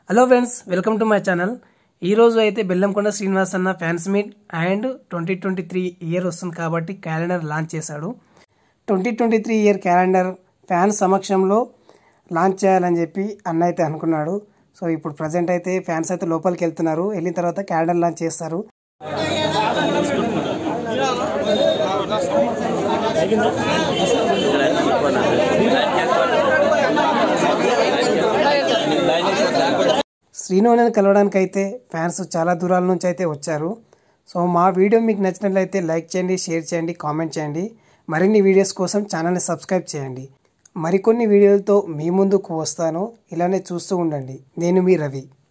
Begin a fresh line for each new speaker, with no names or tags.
hello friends welcome to my channel ఈరోజు అయితే బెల్లంకొండ శ్రీనివాస్ అన్న fans meet and twenty twenty three year వస్తుంది కాబట్టి క్యాలెండర్ లాంచ్ చేశాడు twenty twenty three year calendar fans సమక్షంలో లాంచ్ చేయాలని చెప్పి అన్న అయితే అనుకున్నాడు సో ఇప్పుడు ప్రజెంట్ అయితే ఫ్యాన్స్ అయితే లోపలికి వెళ్తున్నారు వెళ్ళిన తర్వాత క్యాలెండర్ లాంచ్ చేస్తారు శ్రీను అనేది కలవడానికి అయితే ఫ్యాన్స్ చాలా దూరాల నుంచి అయితే వచ్చారు సో మా వీడియో మీకు నచ్చినట్లయితే లైక్ చేయండి షేర్ చేయండి కామెంట్ చేయండి మరిన్ని వీడియోస్ కోసం ఛానల్ని సబ్స్క్రైబ్ చేయండి మరికొన్ని వీడియోలతో మీ ముందుకు వస్తాను ఇలానే చూస్తూ ఉండండి నేను మీ రవి